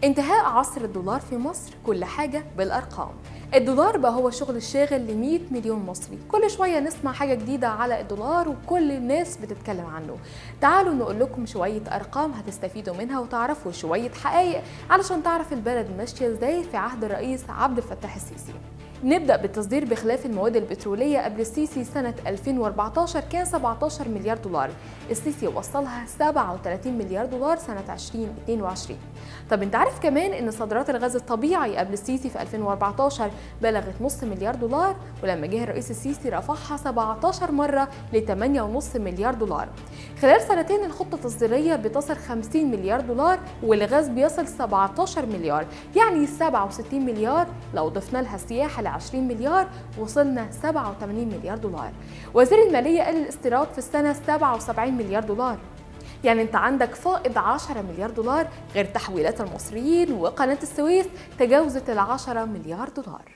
انتهاء عصر الدولار في مصر كل حاجة بالأرقام الدولار بقى هو الشغل الشاغل ل 100 مليون مصري كل شوية نسمع حاجة جديدة على الدولار وكل الناس بتتكلم عنه تعالوا نقول لكم شوية أرقام هتستفيدوا منها وتعرفوا شوية حقائق علشان تعرف البلد ماشية ازاي في عهد الرئيس عبد الفتاح السيسي نبدأ بالتصدير بخلاف المواد البترولية قبل السيسي سنة 2014 كان 17 مليار دولار السيسي وصلها 37 مليار دولار سنة 2022 طب انت عارف كمان ان صادرات الغاز الطبيعي قبل السيسي في 2014 بلغت نص مليار دولار ولما جه الرئيس السيسي رفعها 17 مرة ل 8.5 مليار دولار خلال سنتين الخطة التصديرية بتصل 50 مليار دولار والغاز بيصل 17 مليار يعني 67 مليار لو ضفنا لها السياحة ل 20 مليار وصلنا 87 مليار دولار وزير المالية قال الاستيراد في السنة 77 مليار دولار يعني انت عندك فائض 10 مليار دولار غير تحويلات المصريين وقناة السويس تجاوزت ال 10 مليار دولار